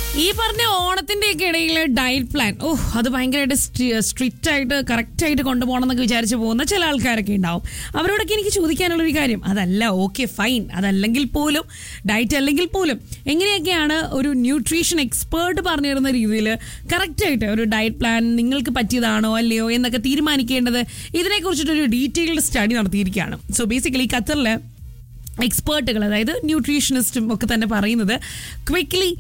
ഈ പറഞ്ഞ ഓണത്തിന്റെ ഒക്കെ ഇടയിൽ ഡയറ്റ് പ്ലാൻ ഓ അത് ഭയങ്കരമായിട്ട് സ്ട്രിക്റ്റ് ആയിട്ട് കറക്റ്റ് ആയിട്ട് കൊണ്ടുപോകണം എന്നൊക്കെ വിചാരിച്ച് പോകുന്ന ചില ആൾക്കാരൊക്കെ ഉണ്ടാവും അവരോടൊക്കെ എനിക്ക് ചോദിക്കാനുള്ള ഒരു കാര്യം അതല്ല ഓക്കെ ഫൈൻ അതല്ലെങ്കിൽ പോലും ഡയറ്റ് അല്ലെങ്കിൽ പോലും എങ്ങനെയൊക്കെയാണ് ഒരു ന്യൂട്രീഷൻ എക്സ്പേർട്ട് പറഞ്ഞു തരുന്ന രീതിയിൽ കറക്റ്റ് ആയിട്ട് ഒരു ഡയറ്റ് പ്ലാൻ നിങ്ങൾക്ക് പറ്റിയതാണോ അല്ലയോ എന്നൊക്കെ തീരുമാനിക്കേണ്ടത് ഇതിനെക്കുറിച്ചിട്ടൊരു ഡീറ്റെയിൽഡ് സ്റ്റഡി നടത്തിയിരിക്കുകയാണ് സോ ബേസിക്കലി ഖത്തറിൽ എക്സ്പേർട്ടുകൾ അതായത് ന്യൂട്രീഷനിസ്റ്റും ഒക്കെ തന്നെ പറയുന്നത് ക്വിക്ക്ലി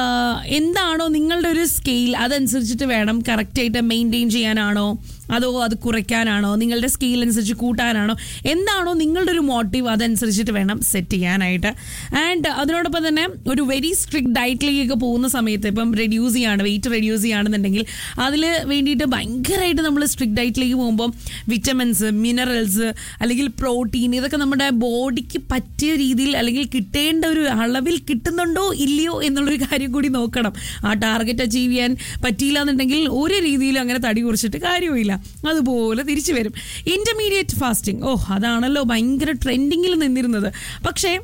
എന്താണോ നിങ്ങളുടെ ഒരു സ്കെയിൽ അതനുസരിച്ചിട്ട് വേണം കറക്റ്റായിട്ട് മെയിൻറ്റെയിൻ ചെയ്യാനാണോ അതോ അത് കുറയ്ക്കാനാണോ നിങ്ങളുടെ സ്കെയിൽ അനുസരിച്ച് കൂട്ടാനാണോ എന്താണോ നിങ്ങളുടെ ഒരു മോട്ടീവ് അതനുസരിച്ചിട്ട് വേണം സെറ്റ് ചെയ്യാനായിട്ട് ആൻഡ് അതിനോടൊപ്പം തന്നെ ഒരു വെരി സ്ട്രിക്റ്റ് ഡയറ്റിലേക്കൊക്കെ പോകുന്ന സമയത്ത് ഇപ്പം റെഡ്യൂസ് ചെയ്യാണ് വെയിറ്റ് റെഡ്യൂസ് ചെയ്യുകയാണെന്നുണ്ടെങ്കിൽ അതിൽ വേണ്ടിയിട്ട് ഭയങ്കരമായിട്ട് നമ്മൾ സ്ട്രിക്റ്റ് ഡയറ്റിലേക്ക് പോകുമ്പോൾ വിറ്റമിൻസ് മിനറൽസ് അല്ലെങ്കിൽ പ്രോട്ടീൻ ഇതൊക്കെ നമ്മുടെ ബോഡിക്ക് പറ്റിയ രീതിയിൽ അല്ലെങ്കിൽ കിട്ടേണ്ട ഒരു അളവിൽ കിട്ടുന്നുണ്ടോ ഇല്ലയോ എന്നുള്ളൊരു കാര്യം കൂടി നോക്കണം ആ ടാർഗറ്റ് അച്ചീവ് ചെയ്യാൻ പറ്റിയില്ല എന്നുണ്ടെങ്കിൽ ഒരു രീതിയിലും അങ്ങനെ തടി കുറിച്ചിട്ട് കാര്യമില്ല അതുപോലെ തിരിച്ചു വരും ഇന്റർമീഡിയറ്റ് ഫാസ്റ്റിംഗ് ഓ അതാണല്ലോ ഭയങ്കര ട്രെൻഡിങ്ങിൽ നിന്നിരുന്നത് പക്ഷേ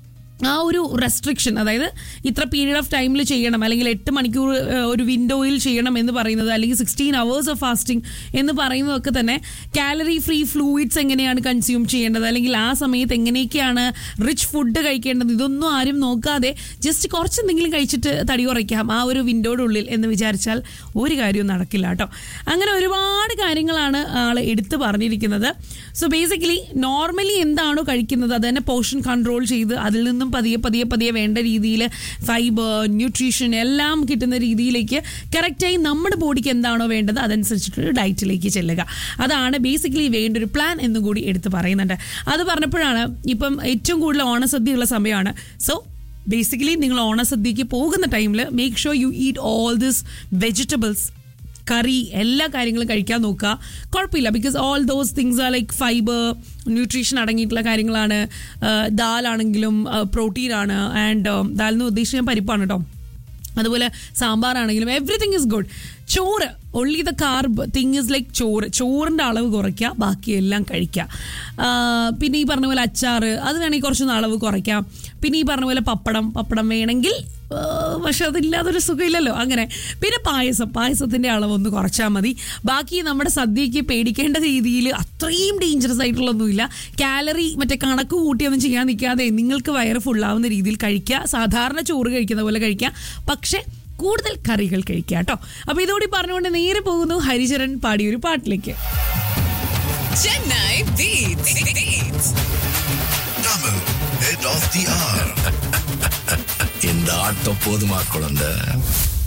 ആ ഒരു റെസ്ട്രിക്ഷൻ അതായത് ഇത്ര പീരീഡ് ഓഫ് ടൈമിൽ ചെയ്യണം അല്ലെങ്കിൽ എട്ട് മണിക്കൂർ ഏഹ്, ഒരു വിൻഡോയിൽ ചെയ്യണം എന്ന് പറയുന്നത് അല്ലെങ്കിൽ സിക്സ്റ്റീൻ അവേഴ്സ് ഓഫ് ഫാസ്റ്റിംഗ് എന്ന് പറയുന്നതൊക്കെ തന്നെ കാലറി ഫ്രീ ഫ്ലൂയിഡ്സ് എങ്ങനെയാണ് കൺസ്യൂം ചെയ്യേണ്ടത് അല്ലെങ്കിൽ ആ സമയത്ത് എങ്ങനെയൊക്കെയാണ് റിച്ച് ഫുഡ് കഴിക്കേണ്ടത് ഇതൊന്നും ആരും നോക്കാതെ ജസ്റ്റ് കുറച്ച് എന്തെങ്കിലും കഴിച്ചിട്ട് തടി കുറയ്ക്കാം ആ ഒരു വിൻഡോയുടെ ഉള്ളിൽ എന്ന് വിചാരിച്ചാൽ ഒരു കാര്യവും നടക്കില്ല കേട്ടോ അങ്ങനെ ഒരുപാട് കാര്യങ്ങളാണ് ആൾ എടുത്തു പറഞ്ഞിരിക്കുന്നത് സോ ബേസിക്കലി നോർമലി എന്താണോ കഴിക്കുന്നത് അത് തന്നെ പോർഷൻ കൺട്രോൾ ചെയ്ത് അതിൽ നിന്നും പതിയെ പതിയെ പതിയെ വേണ്ട രീതിയിൽ ഫൈബർ ന്യൂട്രീഷൻ എല്ലാം കിട്ടുന്ന രീതിയിലേക്ക് കറക്റ്റായി നമ്മുടെ ബോഡിക്ക് എന്താണോ വേണ്ടത് അതനുസരിച്ചിട്ടൊരു ഡയറ്റിലേക്ക് ചെല്ലുക അതാണ് ബേസിക്കലി വേണ്ട ഒരു പ്ലാൻ എന്നും കൂടി എടുത്ത് പറയുന്നുണ്ട് അത് പറഞ്ഞപ്പോഴാണ് ഇപ്പം ഏറ്റവും കൂടുതൽ ഓണസദ്യയുള്ള സമയമാണ് സോ ബേസിക്കലി നിങ്ങൾ ഓണസദ്യക്ക് പോകുന്ന ടൈമിൽ make sure you eat all these vegetables curry എല്ലാ കാര്യങ്ങളും കഴിക്കാൻ നോക്കുക കുഴപ്പമില്ല because all those things are like fibre nutrition അടങ്ങിയിട്ടുള്ള കാര്യങ്ങളാണ് ദാലാണെങ്കിലും പ്രോട്ടീൻ ആണ് ആൻഡ് ദാൽ എന്ന് ഉദ്ദേശിച്ച പരിപ്പാണ് കേട്ടോ അതുപോലെ സാമ്പാറാണെങ്കിലും എവറിഥിങ് ഇസ് ഗുഡ് ചോറ് only the carb thing is like ചോറ് ചോറിൻ്റെ അളവ് കുറയ്ക്കുക ബാക്കിയെല്ലാം കഴിക്കുക ആ, പിന്നെ ഈ പറഞ്ഞ പോലെ അച്ചാറ് അത് വേണമെങ്കിൽ കുറച്ചൊന്ന് അളവ് കുറയ്ക്കാം പിന്നെ ഈ പറഞ്ഞ പോലെ പപ്പടം പപ്പടം വേണമെങ്കിൽ ആ, പക്ഷെ അതില്ലാതൊരു സുഖമില്ലല്ലോ അങ്ങനെ പിന്നെ പായസം പായസത്തിൻ്റെ അളവ് ഒന്ന് കുറച്ചാൽ മതി ബാക്കി നമ്മുടെ സദ്യക്ക് പേടിക്കേണ്ട രീതിയിൽ അത്രയും ഡേഞ്ചറസ് ആയിട്ടുള്ളൊന്നുമില്ല കാലറി മറ്റേ കണക്ക് കൂട്ടിയൊന്നും ചെയ്യാൻ നിൽക്കാതെ നിങ്ങൾക്ക് വയറ് ഫുള്ളാവുന്ന രീതിയിൽ കഴിക്കുക സാധാരണ ചോറ് കഴിക്കുന്ന പോലെ കഴിക്കുക പക്ഷേ കൂടുതൽ കറികൾ കഴിക്കുക കേട്ടോ അപ്പൊ ഇതോടെ പറഞ്ഞുകൊണ്ട് നേരെ പോകുന്നു ഹരിചരൺ പാടിയൊരു പാട്ടിലേക്ക് Chennai Beats. Beats. Tamil, head of the hour. இந்த ஆட்டம் போதுமா குழந்தை